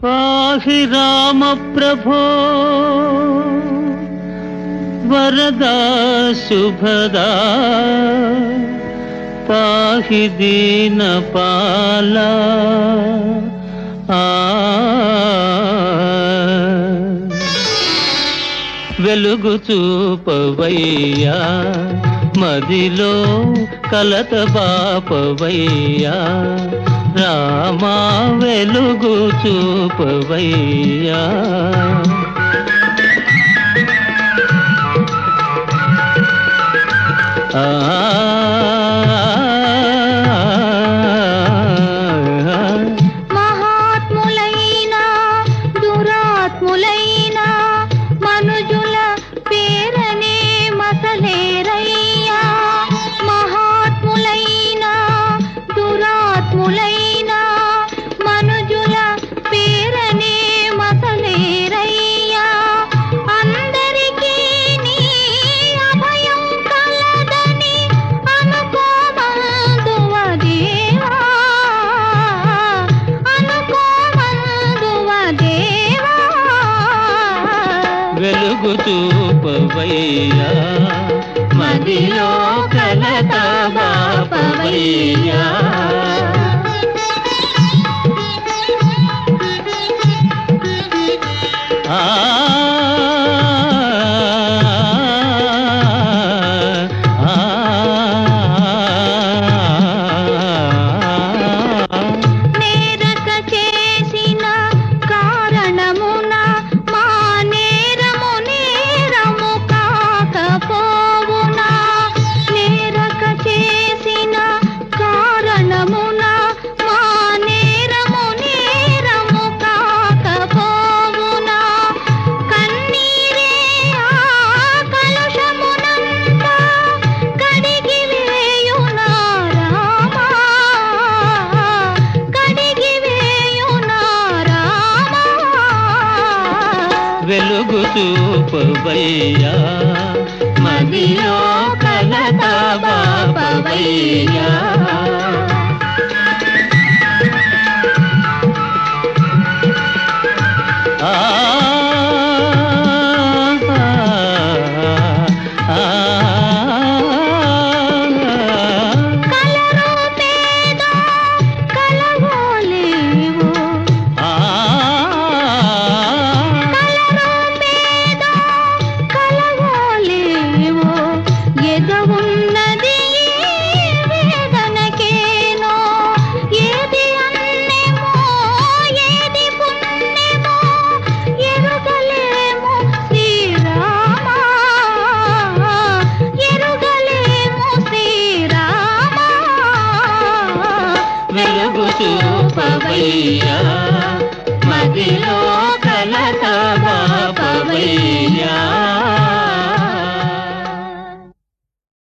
పాహి రామ ప్రభో వరదా శుభదా పాహి దీన పాల వెలుగు చూపవయ్యా మదిలో కలత బాపవయ్యా రామా వెలుగు చూపవయ్యా ఆ మహాత్ములైన దురాత్ములైన మనుజుల పేరనే మసలేరయ్యా మహాత్ములైన దురాత్ములైన మనుజుల పేరనే మసలేరయ్యా అందరికీ నీ అభయం కలదని అనుకోమందువ దేవా అనుకోమందువ దేవా వెలుగు చూపవయ్యా మదిలో కలత బాపవయ్యా ఆ నేరక చేసిన కారణమున మా నేరము నేరము కాకపోవునా నేరక చేసిన కారణమున మా నేరము నేరము కాకపోవునా కన్నీరే ఆ కలుషమునంతా కడిగి వేయునా రామా కడిగి వేయునా రామా వెలుగు చూపవయ్యా మదిలో కలత బాపవయ్యా ఆ కలరు పేదో కలవోలేవో కలరు పేదో కలవోలేవో ఎదవున్నది ఈ వేదనకేనో ఏది అన్నెమో ఏది పుణ్యమో ఎరుగలేము శ్రీరామా ఎరుగలేము శ్రీరామా వెలుగు చూపవయ్యా మదిలో